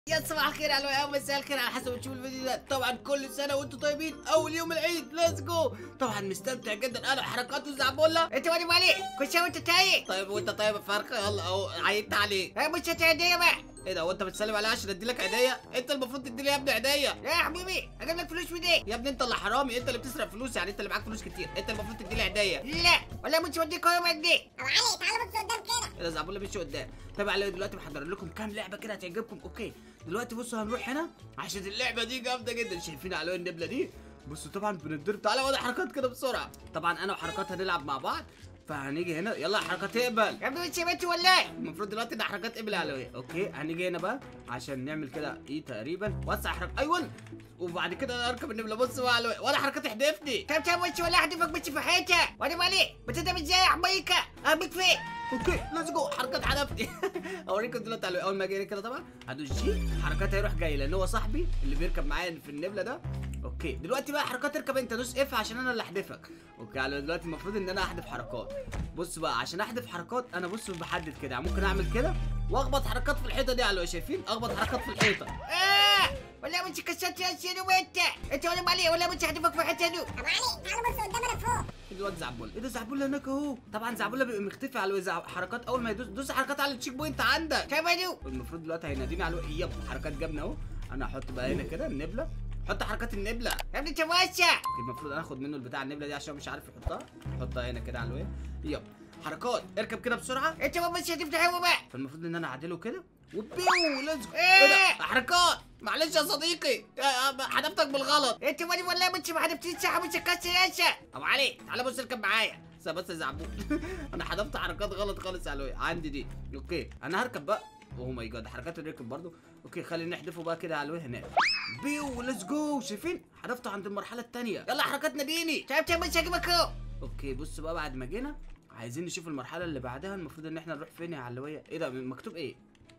يا صباح الخير على او مساء الخير على حسب تشوف الفيديو ده طبعا كل سنه وانتم طيبين اول يوم العيد ليتس جو طبعا مستمتع جدا انا حركات الزعبوله انت وادي مالي كل سنه وانت طيب طيب وانت طيب يا فرخه يلا اهو عيدت عليه ها مش هتهديه بقى ايه ده وانت بتسلم عليا عشان ادي لك عيديه انت المفروض تدي لي يا ابني عيديه لا يا حبيبي اجيب لك فلوس من ايه يا ابني انت اللي حرامي انت اللي بتسرق فلوس يعني انت اللي معاك فلوس كتير انت المفروض تدي لي عيديه لا ولا مش وديك يوم قد ايه ابو علي تعالى بص قدام كده ايه ده زعبوله مشي قدام طب على دلوقتي محضر لكم كام لعبه كده هتعجبكم اوكي دلوقتي بصوا هنروح هنا عشان اللعبه دي جامده جدا شايفين على النبله دي بصوا طبعا بنضرب تعالى وضع حركات كده بسرعه طبعا انا وحركات هنلعب مع بعض فهنيجي هنا يلا حركات اقبل يا ابني مش سمعت ولا المفروض دلوقتي ده حركات قبل علوية اوكي هنيجي هنا بقى عشان نعمل كده ايه تقريبا وسع حركه ايوه وبعد كده اركب النبله بص بقى علوية ولا حركات احدفني طب طب مش ولا احدفك بس في حياتها وادي مالي بتندم ازاي يا حبيبك اهبط فين اوكي ليتس جو حركات حدفتي اوريكم دلوقتي على اول ما اجي كده طبعا هدوس جي حركات هيروح جاي لان هو صاحبي اللي بيركب معايا في النبله ده اوكي دلوقتي بقى حركات اركب انت دوس اف عشان انا اللي احدفك اوكي على دلوقتي المفروض ان انا احدف حركات بص بقى عشان احدف حركات انا بص بحدد كده ممكن اعمل كده واخبط حركات في الحيطه دي على شايفين اخبط حركات في الحيطه اه ولا مش كسرت يا سيدي وانت انت ولا مالي ولا مش هحدفك في حياتها دي ابو علي تعالى بص قدام انا فوق الواد زعبول ايه ده زعبول هناك اهو طبعا زعبول بيبقى مختفي على زع- حركات اول ما يدوس دوس حركات على التشيك بوينت عندك طب ادو المفروض دلوقتي هيناديني على يب حركات جبنه اهو انا هحط بقى هنا كده النبله حط حركات النبله يا ابني تماسة اوكي، المفروض انا اخد منه البتاع النبله دي عشان مش عارف يحطها حطها هنا كده على الوين يب حركات اركب كده بسرعه انت ما مش هتفتح هو بقى فالمفروض ان انا اعدله كده وبيو ليتس جو. إيه؟ ايه ده حركات معلش يا صديقي يا- حدفتك بالغلط انت ولا ولا مش ما حدفتيش صح مش هتكسر يا شا ابو علي تعالى بص اركب معايا بس بس يا زعبول انا حذفت حركات غلط خالص على الوي عندي دي اوكي انا هركب بقى اوه ماي جاد حركات الركب برضو اوكي خلينا نحذفه بقى كده على الوي هناك بيو ليتس جو شايفين حذفته عند المرحله الثانيه يلا حركات ناديني طب طب مش هجيبك اهو اوكي بص بقى بعد ما جينا عايزين نشوف المرحله اللي بعدها المفروض ان احنا نروح فين يا علويه ايه ده مكتوب ايه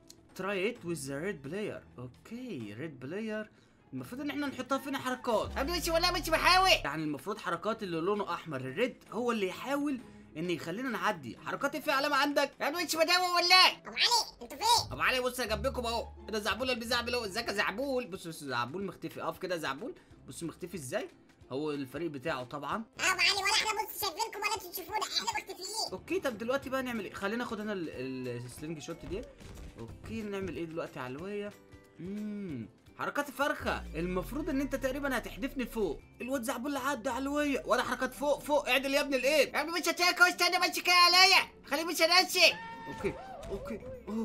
try it with the red player اوكي red player المفروض ان احنا نحطها فين حركات يا ابني مش ولا مش بحاول يعني المفروض حركات اللي لونه احمر الريد هو اللي يحاول ان يخلينا نعدي حركات في علامه عندك يا ابني مش بدور ولا ابو علي انتوا فين ابو علي بص انا جنبكم اهو ده زعبول اللي بيزعبل اهو ازيك يا زعبول بص بص زعبول مختفي اقف كده يا زعبول بص مختفي ازاي هو الفريق بتاعه طبعا اه ابو علي ولا احنا بص شايفينكم ولا انتوا تشوفونا احنا مختفيين اوكي طب دلوقتي بقى نعمل ايه خلينا ناخد انا ال- ال- السلينج شوت دي اوكي نعمل ايه دلوقتي على الويه امم حركات فرخه المفروض ان انت تقريبا هتحدفني فوق الواد زعبول عدى على الويه ولا حركات فوق فوق اعدل يا ابن الايه يا ابني مش هتاكل واستنى ماشي كده عليا خليه مش هنسي اوكي اوكي اوه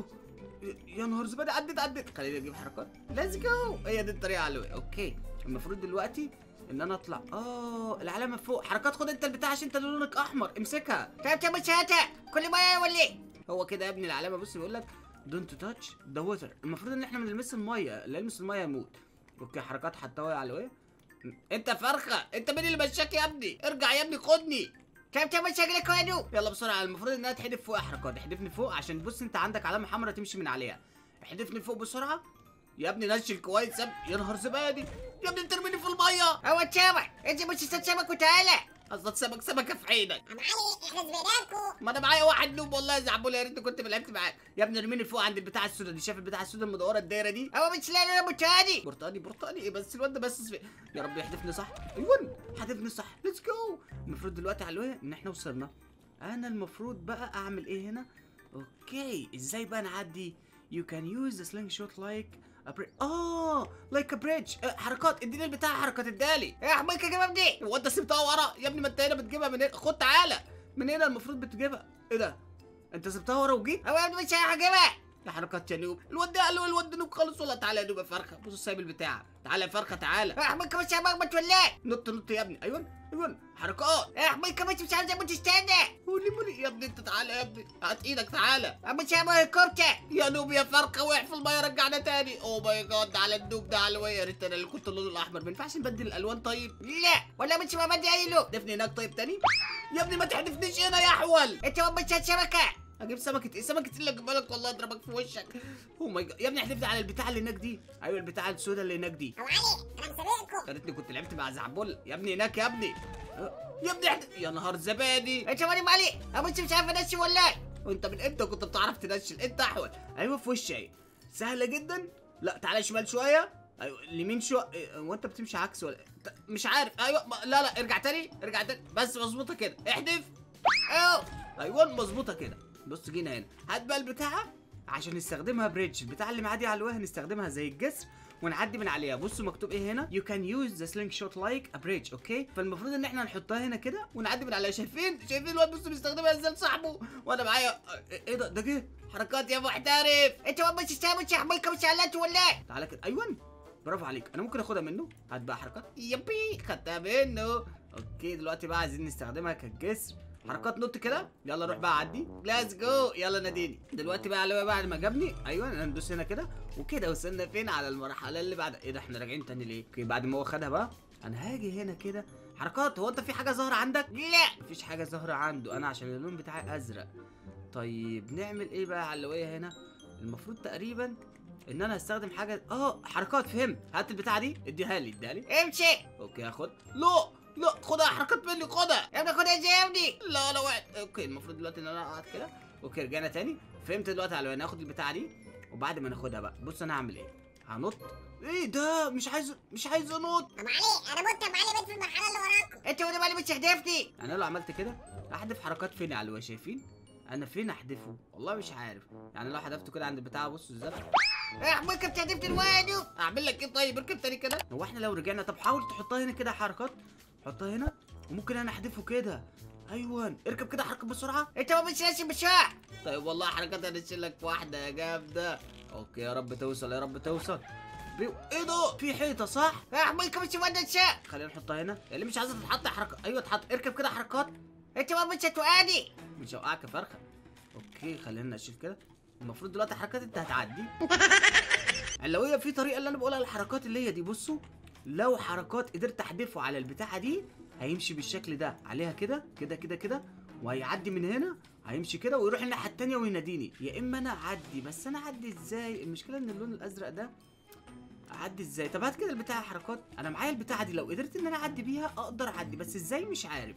يا نهار زبادي عدت عدت خليني اجيب حركات ليتس جو هي دي الطريقه على الوي اوكي المفروض دلوقتي ان انا اطلع اه العلامه فوق حركات خد انت البتاع عشان انت لونك احمر امسكها طب طب مش هاتها كل ما ولا ايه هو كده يا ابني العلامه بص بيقول لك دونت تاتش ذا ووتر المفروض ان احنا ما نلمس الميه اللي يلمس الميه يموت اوكي حركات حطها على الوي انت فرخه انت مين اللي مشاك يا ابني ارجع يا ابني خدني طب طب مش هجيلك وادو يلا بسرعه المفروض انها تحدف فوق يا حركات احدفني فوق عشان بص انت عندك علامه حمراء تمشي من عليها احدفني فوق بسرعه يا ابني نشل كويس يا ابني يا نهار زبادي يا ابني ترميني في الميه هو السمك انت مش تستسمك وتعالى قصدك سمك سمكه في عينك ابو علي احنا زبيناكم ما انا معايا واحد نوب والله يا زعبول يا ريتني كنت لعبت معاك يا ابني ارميني فوق عند البتاع السودا دي شايف البتاع السودا المدوره الدايره دي هو مش لا لا متاني برتقالي برتقالي ايه بس الواد ده بس في... يا رب يحدفني صح ايوه حدفني صح ليتس جو المفروض دلوقتي على الويه ان احنا وصلنا انا المفروض بقى اعمل ايه هنا اوكي ازاي بقى نعدي you can use the slingshot like a bridge اه like a bridge آه، حركات اديني البتاع حركات ادالي يا حبيبك يا جماعه دي هو انت سبتها ورا يا ابني ما انت هنا بتجيبها من هنا خد تعالى من هنا المفروض بتجيبها ايه ده انت سبتها ورا وجيت هو يا ابني مش هجيبها يا حركات يا نوب الواد ده قال له الواد ده نوب خالص ولا تعالى يا نوب يا فرخه بص سايب البتاع تعالى يا فرخه تعالى يا حبيبك مش هبغبط ولا ايه نط نط يا ابني ايوه ايوه حركات يا حبيبك مش مش عايز تستنى قولي مولي يا ابني انت تعالى يا ابني هات ايدك تعالى مش هبغى هليكوبتر يا نوب يا فرخه وقع في الميه رجعنا تاني اوه ماي جاد على النوب ده على الوي يا ريت انا اللي كنت اللون الاحمر ما ينفعش نبدل الالوان طيب لا ولا مش مبدي اي له احدفني هناك طيب تاني يا ابني ما تحدفنيش هنا يا احول انت ما مش سمكه اجيب سمكه ايه سمكه ايه اللي اجيبها لك والله اضربك في وشك اوه ماي جاد يا ابني احدفني على البتاع اللي هناك دي ايوه البتاع السوداء اللي هناك دي ابو علي انا مسابقكم يا ريتني كنت لعبت مع زعبول يا ابني هناك يا ابني أه، يا ابني احد... يا نهار زبادي انت مالي مالي مش مش عارف انشي ولا ايه وانت من امتى كنت بتعرف تنشل انت احول ايوه في وشي اهي سهله جدا لا تعالى شمال شويه ايوه اليمين شو إيه، هو انت بتمشي عكس ولا ت- مش عارف ايوه ما- لا لا ارجع تاني ارجع تاني بس مظبوطه كده احدف ايوه ايوه مظبوطه كده بص جينا هنا هات بقى البتاعه عشان نستخدمها بريدج البتاع اللي معدي على الوجه نستخدمها زي الجسر ونعدي من عليها بصوا مكتوب ايه هنا you can use the slingshot like a bridge اوكي فالمفروض ان احنا نحطها هنا كده ونعدي من عليها شايفين شايفين الواد بصوا بيستخدمها ازاي لصاحبه وانا معايا ايه ده ده جه حركات يا محترف انت ما مش سامع شحملكم شعلات ولا تعالى كده ايوه برافو عليك انا ممكن اخدها منه هات بقى حركات يبي خدتها منه اوكي دلوقتي بقى عايزين نستخدمها كالجسر حركات نط كده يلا روح بقى عدي ليتس جو يلا ناديني دلوقتي بقى علوي بعد ما جابني ايوه انا ندوس هنا كده وكده وصلنا فين على المرحله اللي بعد ايه ده احنا راجعين تاني ليه اوكي بعد ما هو خدها بقى انا هاجي هنا كده حركات هو انت في حاجه ظاهره عندك لا مفيش حاجه ظاهره عنده انا عشان اللون بتاعي ازرق طيب نعمل ايه بقى على اللويه هنا المفروض تقريبا ان انا هستخدم حاجه اه حركات فهمت هات البتاعه دي اديها لي اديها لي امشي اوكي هاخد لا لا خدها حركات مني خدها يا ابني خدها زي يا ابني لا لا وقت اوكي المفروض دلوقتي ان انا اقعد كده اوكي رجعنا تاني فهمت دلوقتي على وين ناخد البتاعه دي وبعد ما ناخدها بقى بص انا هعمل ايه هنط ايه ده مش عايز مش عايز انط ابو علي انا مت ابو علي بيت في المرحله اللي وراكم انت وانا مالي مش هدفني انا لو عملت كده احذف حركات فين على الوش شايفين انا فين احذفه والله مش عارف يعني لو حذفته كده عند البتاع بصوا ازاي احملكم تهدفني الواد اعمل لك ايه طيب اركب تاني كده هو احنا لو رجعنا طب حاول تحطها هنا كده حركات حطها هنا وممكن انا احذفه كده ايوه اركب كده حركه بسرعه انت ما مش راسم بشاع طيب والله حركات انا لك واحده يا جامده اوكي يا رب توصل يا رب توصل بيو ايه ده في حيطه صح احملكم مش ولا شاع خلينا نحطها هنا اللي مش عايزه تتحط حركه ايوه اتحط اركب كده حركات انت ما مش هتوقعني مش هوقعك يا فرخه اوكي خلينا نشيل كده المفروض دلوقتي حركات انت هتعدي لو هي في طريقه اللي انا بقولها الحركات اللي هي دي بصوا لو حركات قدرت احدفه على البتاعه دي هيمشي بالشكل ده عليها كده كده كده كده وهيعدي من هنا هيمشي كده ويروح الناحيه التانيه ويناديني يا اما انا اعدي بس انا اعدي ازاي المشكله ان اللون الازرق ده اعدي ازاي طب هات كده البتاعه حركات انا معايا البتاعه دي لو قدرت ان انا اعدي بيها اقدر اعدي بس ازاي مش عارف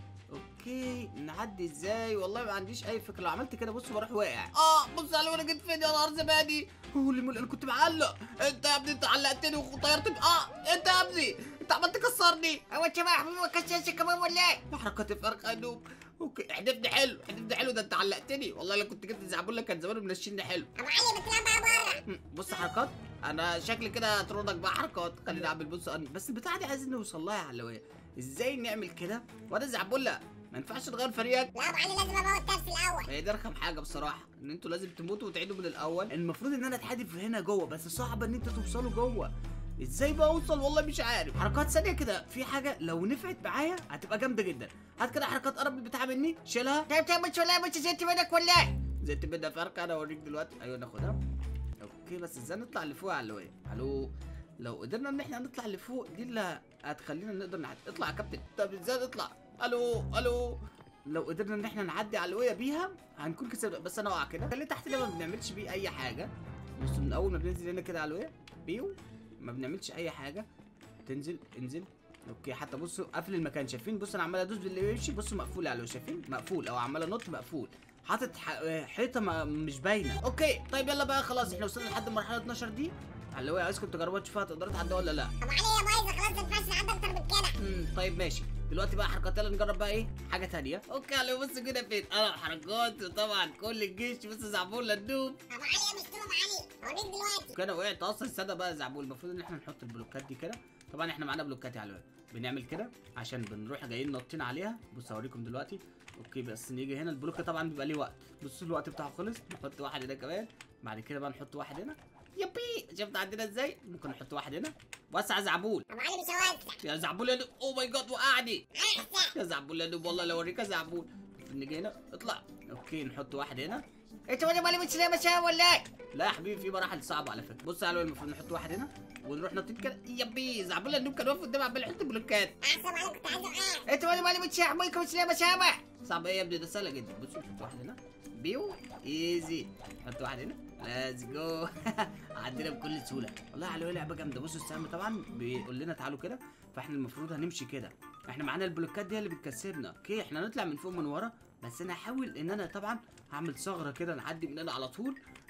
اوكي نعدي ازاي والله ما عنديش اي فكره لو عملت كده بص بروح واقع اه بص على وانا جيت فين يا نهار زبادي هو اللي انا كنت معلق انت يا ابني انت علقتني وطيرتني اه انت يا ابني انت عملت تكسرني هو انت ما احمل ما كشاش كمان ولا ايه حركات الفرخه يا نوب اوكي احدفني حلو احدفني حلو ده انت علقتني والله لو كنت جبت زعبولة كان زمانه منشني حلو ابو علي بتلعب بقى بره مم، بص حركات انا شكلي كده هطردك بقى حركات خلينا اعمل بص أنا- بس البتاعه دي عايزين نوصل لها يا علويه ازاي نعمل كده وانا زعبولة ما ينفعش تغير فريقك لا ابو علي لازم اموت نفسي الاول هي دي رقم حاجه بصراحه ان انتوا لازم تموتوا وتعيدوا من الاول المفروض ان انا اتحدف هنا جوه بس صعب ان انتوا توصلوا جوه ازاي بقى اوصل والله مش عارف حركات ثانيه كده في حاجه لو نفعت معايا هتبقى جامده جدا هات كده حركات قرب البتاع مني شيلها طيب طيب مش ولا مش زيت منك ولا ايه زي بدها فرقه انا اوريك دلوقتي ايوه ناخدها اوكي بس ازاي نطلع لفوق يا علوية الو لو قدرنا ان احنا نطلع لفوق دي اللي هتخلينا نقدر نعدي اطلع يا كابتن طب ازاي نطلع الو الو لو قدرنا ان احنا نعدي علوية بيها هنكون كسبنا بس انا اقع كده اللي تحت ده ما بنعملش بيه اي حاجه بص من اول ما بننزل هنا كده علوية بيو ما بنعملش اي حاجه تنزل انزل اوكي حتى بصوا قافل المكان شايفين بص انا عمال ادوس باللي يمشي بصوا مقفول على شايفين مقفول او عمال انط مقفول حاطط ح- حيطه ما مش باينه اوكي طيب يلا بقى خلاص احنا وصلنا لحد المرحله 12 دي اللي هو عايزكم تجربوا تشوفوها تقدروا تعدوا ولا لا ابو علي يا بايظه خلاص ما ينفعش نعدي اكتر من كده امم طيب ماشي دلوقتي بقى حركات يلا نجرب بقى ايه حاجه تانية اوكي على بص كده فين انا حركات طبعا كل الجيش بس زعبول للدوب ابو علي يا مش ابو علي اوريك دلوقتي كده وقعت اصلا الساده بقى زعبول المفروض ان احنا نحط البلوكات دي كده طبعا احنا معانا بلوكات يا علوان بنعمل كده عشان بنروح جايين نطين عليها بص هوريكم دلوقتي اوكي بس نيجي هنا البلوك طبعا بيبقى ليه وقت بصوا الوقت بتاعه خلص نحط واحد هنا كمان بعد كده بقى نحط واحد هنا يبي شفت عندنا ازاي ممكن نحط واحد هنا وسع زعبول ابو علي مش هوزع يا زعبول يا دوب او ماي جاد وقعني احسن يا زعبول يا دوب والله لو اوريك يا زعبول نيجي هنا اطلع اوكي نحط واحد هنا انت وانا مالي مش لا مشاع ولا ايه لا يا حبيبي في مراحل صعبه على فكره بص يا علوي المفروض نحط واحد هنا ونروح نطين كده يبي زعبول النوب كان واقف قدام عمال يحط بلوكات احسن ابو علي كنت عايز اوقعك انت وانا مالي مش احملكم مش لا مشاع صعب ايه يا ابني ده سهله جدا بص نحط واحد هنا بيو ايزي نحط واحد هنا ليتس جو عدينا بكل سهوله والله يا علوي لعبه جامده بصوا السهم طبعا بيقول لنا تعالوا كده فاحنا المفروض هنمشي كده احنا معانا البلوكات دي اللي بتكسبنا اوكي احنا نطلع من فوق من ورا بس انا هحاول ان انا طبعا هعمل ثغره كده نعدي من هنا على طول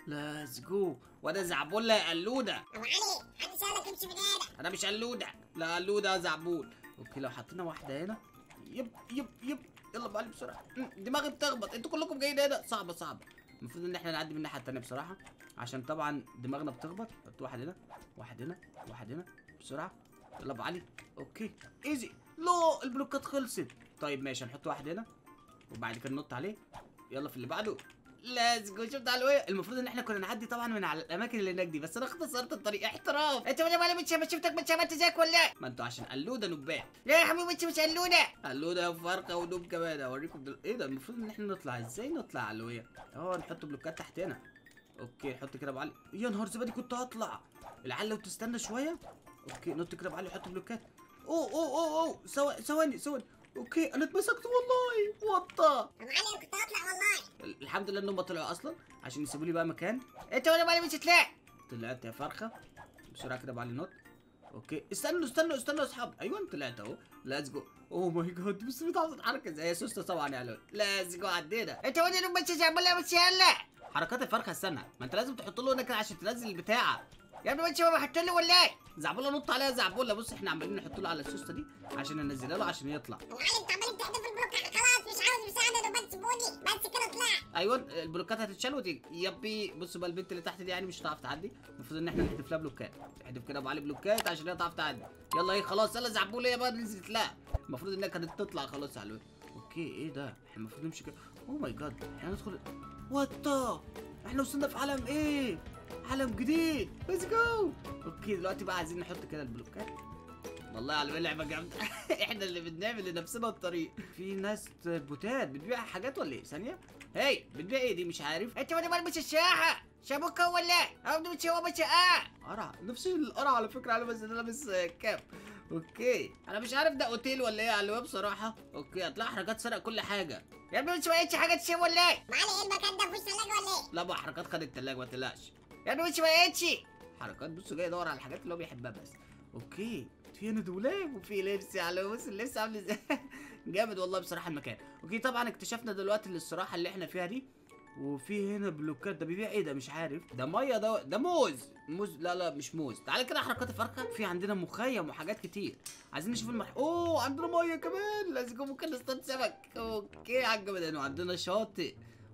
ليتس جو وانا زعبولة يا قلودة ابو علي حد سالك امشي من هنا انا مش قلودة لا قلودة يا زعبول اوكي لو حطينا واحدة هنا يب يب يب يلا بقى بسرعة مم، دماغي بتخبط انتوا كلكم جايين هنا صعبة صعبة المفروض ان احنا نعدي من الناحية التانية بصراحة عشان طبعا دماغنا بتخبط حط واحد هنا واحد هنا واحد هنا بسرعة يلا ابو علي اوكي ايزي لا البلوكات خلصت طيب ماشي هنحط واحد هنا وبعد كده ننط عليه يلا في اللي بعده ليتس جو شفت على الوية المفروض ان احنا كنا نعدي طبعا من على الاماكن اللي هناك دي بس انا اختصرت الطريق احتراف انت ولا مالي مش ما شفتك مش عملت زيك ولا ما انتوا عشان قلوده نوبات لا يا حبيبي انت مش قلوده قلوده وفرقه ونوب كمان اوريكم دل... ايه ده المفروض ان احنا نطلع ازاي نطلع على الوية اه نحط بلوكات تحتنا اوكي نحط كده ابو علي يا نهار زبادي كنت هطلع العيال لو تستنى شويه اوكي نط كده ابو علي حط بلوكات اوه اوه اوه اوه ثواني ثواني ثواني اوكي انا اتمسكت والله وطه ابو علي انا كنت هطلع والله الحمد لله انهم طلعوا اصلا عشان يسيبوا لي بقى مكان انت ولا مالي مش تلاقي طلعت يا فرخه بسرعه كده بعلي نط اوكي استنوا استنوا استنوا يا اصحاب ايوه طلعت اهو ليتس جو اوه ماي جاد بس بتعرف تتحرك ازاي يا سوسته طبعا يا علوي ليتس جو عدينا انت ولا لو مش زعبله مش يلا حركات الفرخه استنى ما انت لازم تحط له هنا كده عشان تنزل البتاعه يا ابني مش ما بحط له ولا ايه زعبوله نط عليها زعبوله بص احنا عمالين نحط له على السوسته دي عشان ننزلها له عشان يطلع ابو علي انت عمال تحدف البلوك خلاص مش عاوز مساعده ده بس سيبوني بس كده طلع ايوه البلوكات هتتشال وتيجي يبي بصوا بقى البنت اللي تحت دي يعني مش هتعرف تعدي المفروض ان احنا نحذف لها بلوكات نحذف كده ابو علي بلوكات عشان هي تعرف تعدي يلا ايه خلاص يلا زعبوله يا بقى نزلت لا المفروض انها كانت تطلع خلاص على الوقت اوكي ايه ده احنا المفروض نمشي كده اوه ماي جاد احنا ندخل وات احنا وصلنا في عالم ايه عالم جديد ليتس جو اوكي دلوقتي بقى عايزين نحط كده البلوكات والله على لعبه جامده احنا اللي بنعمل لنفسنا الطريق في ناس بوتات بتبيع حاجات ولا ايه ثانيه هي بتبيع ايه دي مش عارف انت ولا مالي مش الشاحه شابوكا ولا او مش هو مش اه قرع نفس القرع على فكره على بس ده لابس آه، كاب اوكي انا مش عارف ده اوتيل ولا ايه على الويب بصراحه اوكي هتلاقي حركات سرق كل حاجه يا ابني مش ما لقيتش حاجه تشيل ولا ايه ابو علي ايه المكان ده مفيش ثلاجه ولا ايه لا بقى حركات خد التلاجة ما تقلقش يا ابني مش ما لقيتش حركات بصوا جاي يدور على الحاجات اللي هو بيحبها بس اوكي في هنا دولاب وفي لبس على بص اللبس عامل ازاي جامد والله بصراحه المكان اوكي طبعا اكتشفنا دلوقتي الاستراحه اللي احنا فيها دي وفي هنا بلوكات ده بيبيع ايه ده مش عارف ده ميه ده ده موز موز لا لا مش موز تعالى كده حركات الفرخه في عندنا مخيم وحاجات كتير عايزين نشوف المح اوه عندنا ميه كمان لازم ممكن نصطاد سمك اوكي على الجمدان وعندنا شاطئ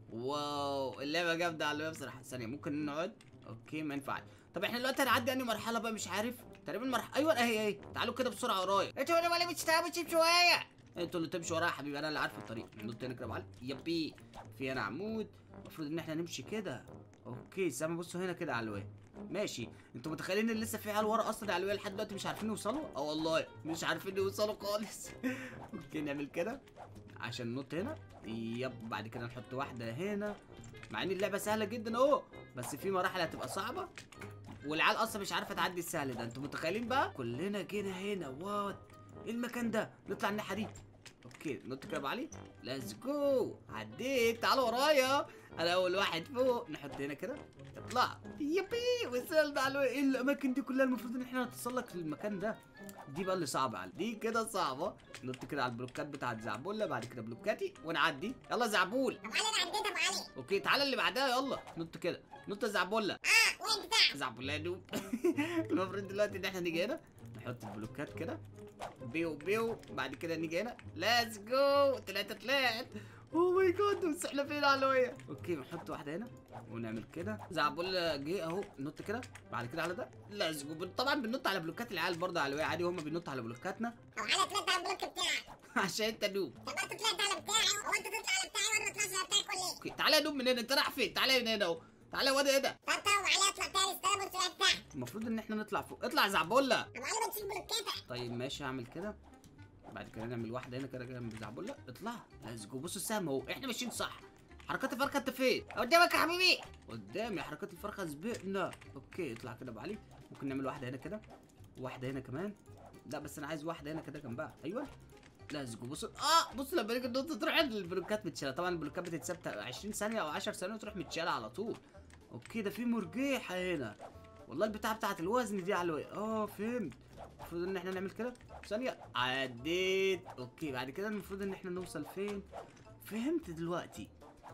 واو اللعبه جامده على الويب بصراحه ثانيه ممكن نقعد اوكي ما ينفعش طب احنا دلوقتي هنعدي انهي مرحله بقى مش عارف تقريبا مرحله ايوه اهي اهي تعالوا كده بسرعه ورايا انت ولا مالي مش تعب تشيل شويه انتوا اللي تمشوا ورايا يا حبيبي انا اللي عارف الطريق ننط هنا كده يا معلم يبي في هنا عمود المفروض ان احنا نمشي كده اوكي سامع بصوا هنا كده على الواد ماشي انتوا متخيلين ان لسه في عيال ورا اصلا على الواد لحد دلوقتي مش عارفين يوصلوا اه والله مش عارفين يوصلوا خالص اوكي نعمل كده عشان ننط هنا يب بعد كده نحط واحده هنا مع ان اللعبه سهله جدا اهو بس في مراحل هتبقى صعبه والعيال اصلا مش عارفه تعدي السهل ده انتوا متخيلين بقى كلنا جينا هنا وات ايه المكان ده نطلع الناحيه دي اوكي نط كده يا أبو علي ليتس جو عديت تعالوا ورايا انا اول واحد فوق نحط هنا كده اطلع يبي وصلنا على ايه الاماكن دي كلها المفروض ان احنا نتسلق للمكان ده دي بقى اللي صعبه على دي كده صعبه نط كده على البلوكات بتاعت زعبوله بعد كده بلوكاتي ونعدي يلا زعبول ابو علي انا عديت ابو علي اوكي تعالى اللي بعدها يلا نط كده نط يا زعبوله اه وين بتاع زعبوله يا دوب المفروض دلوقتي ان احنا نيجي هنا نحط البلوكات كده بيو بيو بعد كده نيجي هنا ليتس جو طلعت طلعت اوه ماي جاد بس احنا فين علوية اوكي نحط واحده هنا ونعمل كده زعبول جه اهو نط كده بعد كده على ده ليتس جو طبعا بننط على بلوكات العيال برضه علوية عادي هم بينطوا على بلوكاتنا ابو علي طلعت على البلوك بتاعك عشان انت نوب طب انت طلعت على بتاعي هو انت تطلع على بتاعي وانا ما اطلعش على بتاعك ولا ايه اوكي تعالى يا نوب من هنا انت رايح فين تعالى من هنا اهو تعالى يا واد ايه ده طب طب ابو علي اطلع تاني استنى بص على بتاعك المفروض ان احنا نطلع فوق اطلع يا زعبولة ابو علي ما تشيل بلوكاتك طيب ماشي هعمل كده بعد كده نعمل واحده هنا كده جنب زعبولة اطلع ليتس جو بصوا السهم اهو احنا ماشيين صح حركات الفرخه انت فين قدامك يا حبيبي قدامي حركات الفرخه سبقنا اوكي اطلع كده ابو علي ممكن نعمل واحده هنا كده واحده هنا كمان لا بس انا عايز واحده هنا كده جنبها ايوه ليتس جو بصوا اه بص لما نيجي ننط تروح البلوكات متشاله طبعا البلوكات بتتثبت 20 ثانيه او 10 ثانيه وتروح متشاله على طول اوكي ده في مرجيحه هنا والله البتاعه بتاعت الوزن دي على الوي اه فهمت المفروض ان احنا نعمل كده ثانيه عديت اوكي بعد كده المفروض ان احنا نوصل فين فهمت دلوقتي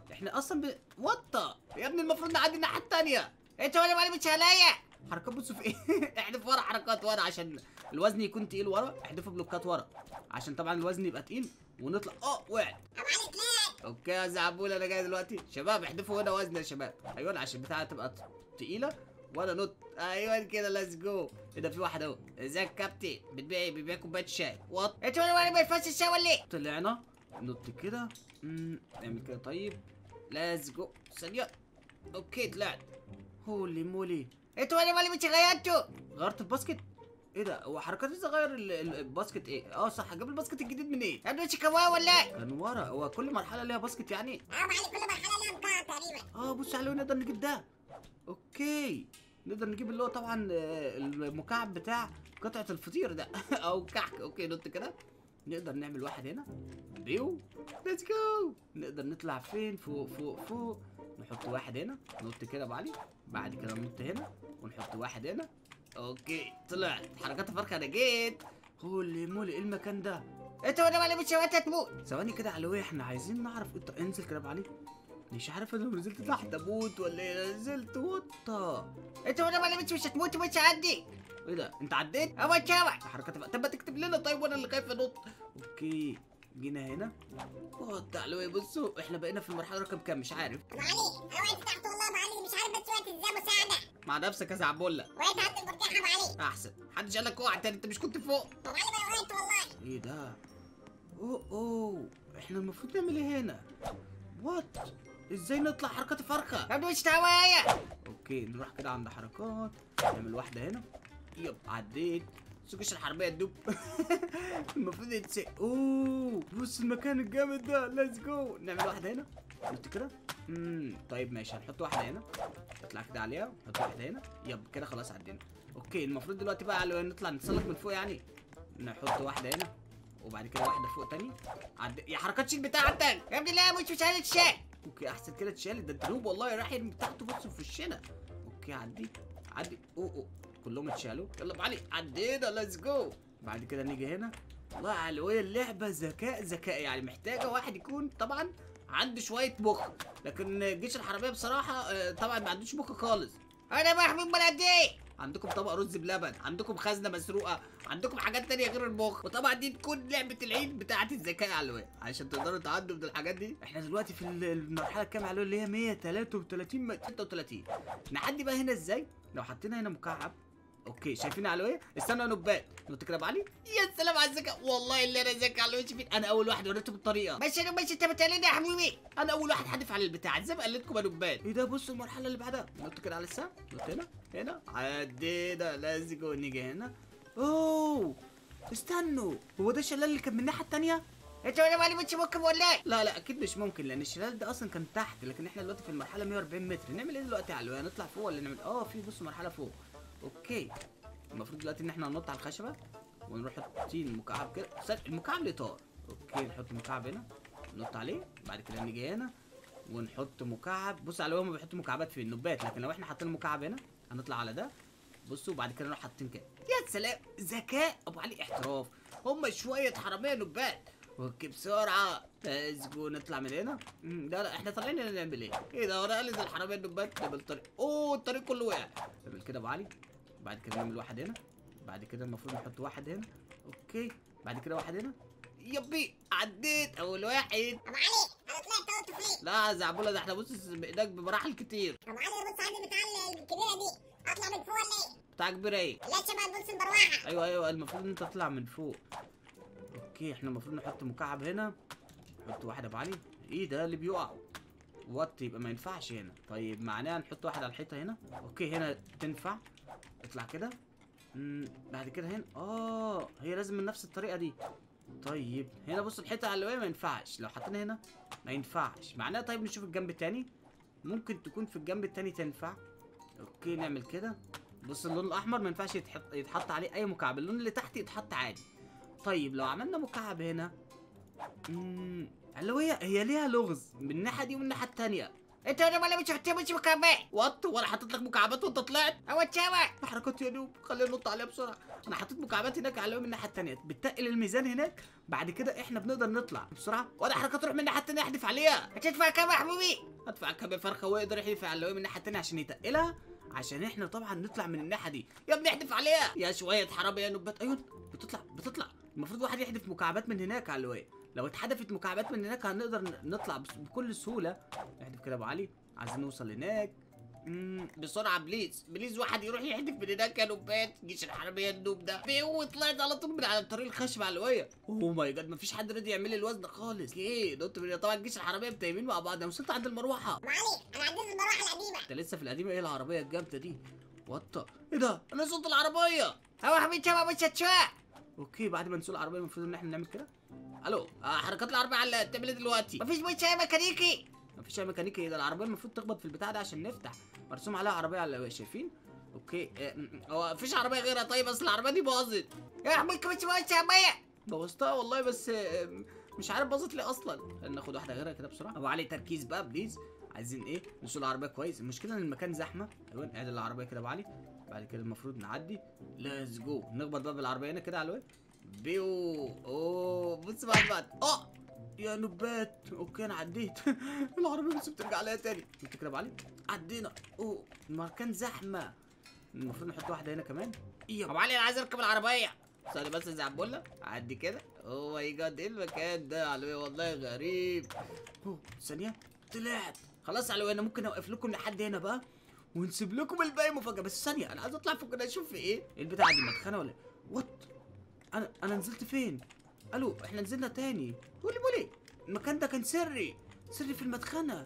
احنا اصلا ب... وطه يا ابني المفروض نعدي الناحيه التانيه انت ولا مالي مش عليا حركات بصوا في ايه احذف ورا حركات ورا عشان الوزن يكون تقيل ورا احذفوا بلوكات ورا عشان طبعا الوزن يبقى تقيل ونطلع اه وقعت ابو علي طلعت اوكي يا زعبول انا جاي دلوقتي شباب احذفوا هنا وزن يا شباب ايوه عشان البتاعه تبقى ت- تقيله وانا نط ايوه كده ليتس جو ايه ده في واحد اهو ازيك يا كابتن بتبيع ايه بتبيع كوبايه شاي وط انت ولا مالي ما ينفعش الشاي ولا ايه طلعنا نط كده امم نعمل كده طيب ليتس جو ثانيه اوكي طلعت هولي مولي انت ولا مالي مش غيرته غيرت الباسكت ايه ده هو حركات ازاي غير ال- ال- الباسكت ايه اه صح جاب الباسكت الجديد من ايه يا ابني مش كواه ولا ايه كان ورا هو كل مرحله ليها باسكت يعني اه ابو علي كل مرحله لها مقاعد تقريبا اه بص على نقدر نجيب ده اوكي نقدر نجيب اللي هو طبعا آه، المكعب بتاع قطعة الفطير ده او كحك اوكي نط كده نقدر نعمل واحد هنا بيو ليتس جو نقدر نطلع فين فوق فوق فوق نحط واحد هنا نط كده ابو علي بعد كده ننط هنا ونحط واحد هنا اوكي طلعت حركات الفرخه انا جيت هولي مولي ايه المكان ده انت ولا مالي مش وقت تموت ثواني كده علوية احنا عايزين نعرف انت انزل كده يا ابو علي مش عارف انا لو نزلت تحت اموت ولا ايه أنا نزلت وطه انت ولا مالي مش مش هتموت ومش هعدي ايه ده انت عديت اول شاوع حركات بقى طب ما تكتب لنا طيب وانا اللي خايف انط اوكي جينا هنا وات علوية بصوا احنا بقينا في المرحله رقم كام مش عارف ابو علي انا وقعت تحت والله ابو علي مش عارف بس وقت ازاي مساعده مع نفسك يا زعبولة وقعت عند المرجحه ابو علي احسن محدش قال لك اوعى تاني انت مش كنت فوق ابو علي ما وقعت والله ايه ده اوه اوه احنا المفروض نعمل ايه هنا وات ازاي نطلع حركات فرخه يا ابني مش هوايا اوكي نروح كده عند حركات نعمل واحده هنا يب عديت سوقش الحربيه تدوب المفروض يتسق اوه بص المكان الجامد ده ليتس جو نعمل واحده هنا قلت كده امم طيب ماشي هنحط واحده هنا نطلع كده عليها نحط واحده هنا يب كده خلاص عدينا اوكي المفروض دلوقتي بقى على نطلع نتسلق من فوق يعني نحط واحده هنا وبعد كده واحده فوق تاني عد... يا حركات شيل بتاعتك يا ابني لا مش مش عايز الشاي اوكي احسن كده اتشالت ده انت نوب والله راح يرمي بتاعته بص في وشنا اوكي عدي عدي اوه اوه كلهم اتشالوا يلا ابو علي عدينا ليتس جو بعد كده نيجي هنا والله يا علوية اللعبة ذكاء ذكاء يعني محتاجة واحد يكون طبعا عنده شوية مخ لكن الجيش الحربية بصراحة آه، طبعا ما عندوش مخ خالص انا محمود بلد ايه عندكم طبق رز بلبن عندكم خزنة مسروقة عندكم حاجات تانية غير المخ وطبعا دي تكون لعبة العيد بتاعة الذكاء يا علوية عشان تقدروا تعدوا من الحاجات دي احنا دلوقتي في ال- المرحلة الكام يا علوية اللي هي 133 136 نعدي بقى هنا ازاي لو حطينا هنا مكعب اوكي شايفين يا علوية استنوا يا نبات نط كده يا أبو علي يا سلام على الذكاء والله اللي انا ذكي يا علوية شايفين انا اول واحد وريتكم الطريقة بس انا بس انت بتقلدني يا حبيبي انا اول واحد حدف على البتاع ازاي ما قلدتكم يا نبات ايه ده بصوا المرحله اللي بعدها نط كده على السهم نط هنا هنا عدينا لازم جو نيجي هنا اوه استنوا هو ده الشلال اللي كان من الناحيه التانيه انت ولا مالي مش ممكن ولا ايه لا لا اكيد مش ممكن لان الشلال ده اصلا كان تحت لكن احنا دلوقتي في المرحله 140 متر نعمل ايه دلوقتي يا علوي هنطلع فوق ولا نعمل اه في بصوا مرحله فوق اوكي المفروض دلوقتي ان احنا ننط على الخشبه ونروح حاطين مكعب كده استنى، المكعب اللي طار اوكي نحط مكعب هنا ننط عليه بعد كده نيجي هنا ونحط مكعب بص على هما بيحطوا مكعبات في النبات لكن لو احنا حاطين مكعب هنا هنطلع على ده بصوا بعد كده نروح حاطين كده يا سلام ذكاء ابو علي احتراف هما شويه حراميه نبات اوكي بسرعه ليتس جو نطلع من هنا مم، لا لا احنا طالعين هنا نعمل ايه ايه ده انا قلت الحراميه النبات نعمل طريق اوه الطريق كله وقع نعمل كده ابو علي بعد كده نعمل واحد هنا بعد كده المفروض نحط واحد هنا اوكي بعد كده واحد هنا يبي عديت اول واحد ابو علي انا طلعت اهو فين لا يا زعبولة ده احنا بص بايدك بمراحل كتير ابو علي بص عندي بتاع الكبيره دي اطلع من فوق ولا ايه بتاع كبير ايه لا شبه بص المروحه ايوه ايوه المفروض ان انت تطلع من فوق اوكي احنا المفروض نحط مكعب هنا نحط واحد ابو علي ايه ده اللي بيقع وات يبقى ما ينفعش هنا طيب معناها نحط واحد على الحيطه هنا اوكي هنا تنفع اطلع كده مم، بعد كده هنا اه هي لازم من نفس الطريقه دي طيب هنا بص الحيطه على اللي ما ينفعش لو حطينا هنا ما ينفعش معناها طيب نشوف الجنب التاني ممكن تكون في الجنب التاني تنفع اوكي نعمل كده بص اللون الاحمر ما ينفعش يتحط يتحط عليه اي مكعب اللون اللي تحت يتحط عادي طيب لو عملنا مكعب هنا امم اللي هي هي ليها لغز من الناحيه دي ومن الناحيه التانيه انت ولا مالي مش حاطين مش مكمل وات وانا حاطط لك مكعبات وانت طلعت هو اتشابه حركات يا نوب خلينا ننط عليها بسرعه انا حطيت مكعبات هناك على من الناحيه الثانيه بتقل الميزان هناك بعد كده احنا بنقدر نطلع بسرعه وانا حركات تروح من الناحيه الثانيه احدف عليها هتدفع كام يا حبيبي ادفع كام فرخه ويقدر يحدف على اللي من الناحيه الثانيه عشان يتقلها عشان احنا طبعا نطلع من الناحيه دي يا ابني احدف عليها يا شويه حراميه يا نوبات ايوه بتطلع بتطلع المفروض واحد يحدف مكعبات من هناك على الواقع لو اتحدفت مكعبات من هناك هنقدر ن- نطلع بس- بكل سهوله احدف كده يا ابو علي عايزين نوصل هناك مم، بسرعه بليز بليز واحد يروح يحدف من هناك يا نوبات جيش الحراميه النوب ده بيو طلعت على طول من على الطريق الخشب على الواقع اوه ماي جاد مفيش حد راضي يعمل لي الوزن خالص ايه نط من طبعا جيش الحراميه متيمين مع بعض انا وصلت عند المروحه ابو علي انا عديت المروحه القديمه انت لسه في القديمه ايه العربيه الجامده دي وطه ايه ده انا صوت العربيه هو يا حبيبي شباب مش هتشوى اوكي بعد ما نسوق العربيه المفروض ان احنا نعمل كده الو آه حركات العربيه على بتعمل ايه دلوقتي مفيش مش ميكانيكي مفيش اي ميكانيكي ايه ده العربيه المفروض تخبط في البتاع ده عشان نفتح مرسوم عليها عربيه على الواقع شايفين اوكي آه، م- م- هو مفيش عربيه غيرها طيب اصل العربيه دي باظت يا حبيبي مش مش عمية بوظتها والله بس آه، مش عارف باظت ليه اصلا ناخد واحده غيرها كده بسرعه ابو علي تركيز بقى بليز عايزين ايه نسوق العربيه كويس المشكله ان المكان زحمه ايوه نعدل العربيه كده يا ابو علي بعد كده المفروض نعدي ليتس جو نخبط بقى بالعربيه هنا كده على الواد بيو اوه بص بقى بعد اه يا نبات اوكي انا عديت العربيه بس بترجع لها تاني انت كده يا ابو علي عدينا اوه المكان زحمه المفروض نحط واحده هنا كمان يا ابو علي انا عايز اركب العربية ثانية بس يا عبولة عدي كده اوه ماي جاد ايه المكان ده يا علوية والله غريب اوه ثانية طلعت خلاص يا علوية انا ممكن اوقف لكم لحد هنا بقى ونسيب لكم الباقي مفاجأة بس ثانية انا عايز اطلع فوق كده اشوف في ايه ايه البتاعة دي مدخنة ولا إيه؟ وات انا انا نزلت فين الو احنا نزلنا تاني بولي بولي المكان ده كان سري سري في المدخنة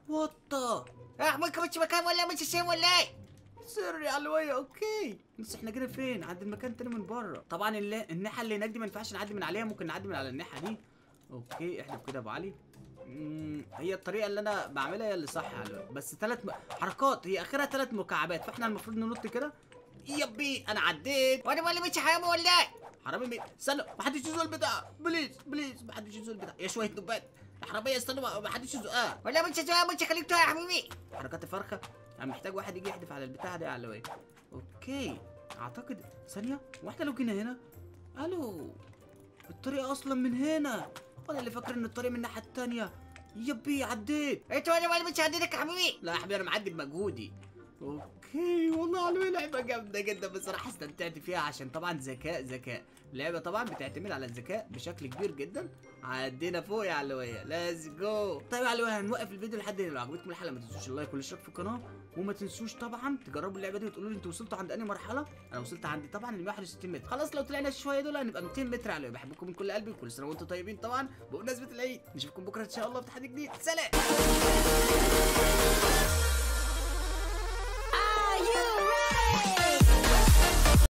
وات يا حبيبي مش مكان ولا مش الشيء ولا ايه سري علوية اوكي بس احنا جينا فين عند المكان تاني من بره طبعا الل- الناحيه اللي هناك دي ما ينفعش نعدي من عليها ممكن نعدي من على الناحيه دي اوكي احذف كده يا ابو علي مم، هي الطريقه اللي انا بعملها هي اللي صح يا علوية بس ثلاث م... حركات هي اخرها ثلاث مكعبات فاحنا المفروض ننط كده يبي انا عديت وانا مالي مش حرامي ولا ايه حرامي مين استنى ما حدش يزول البتاع بليز بليز ما حدش يزول البتاع يا شويه نبات الحراميه استنوا ما- ما حدش يزقها ولا مش هتشوى مش خليك يا حبيبي حركات فرخه انا محتاج واحد يجي يحدف على البتاع ده على وين اوكي اعتقد ثانيه واحنا لو جينا هنا الو الطريق اصلا من هنا وانا اللي فاكر ان الطريق من الناحيه التانية يبي عديت انت وانا مالي مش هديلك يا حبيبي لا يا حبيبي انا معدي بمجهودي اوكي والله على لعبه جامده جدا بصراحه استمتعت فيها عشان طبعا ذكاء ذكاء اللعبه طبعا بتعتمد على الذكاء بشكل كبير جدا عدينا فوق يا علويه ليتس جو طيب يا علويه هنوقف الفيديو لحد هنا لو عجبتكم الحلقه ما تنسوش اللايك والاشتراك في القناه وما تنسوش طبعا تجربوا اللعبه دي وتقولوا لي انتوا وصلتوا عند انهي مرحله انا وصلت عند طبعا ال 161 متر خلاص لو طلعنا شويه دول هنبقى 200 متر علويه بحبكم من كل قلبي وكل سنه وانتم طيبين طبعا بمناسبه العيد نشوفكم بكره ان شاء الله في تحدي جديد سلام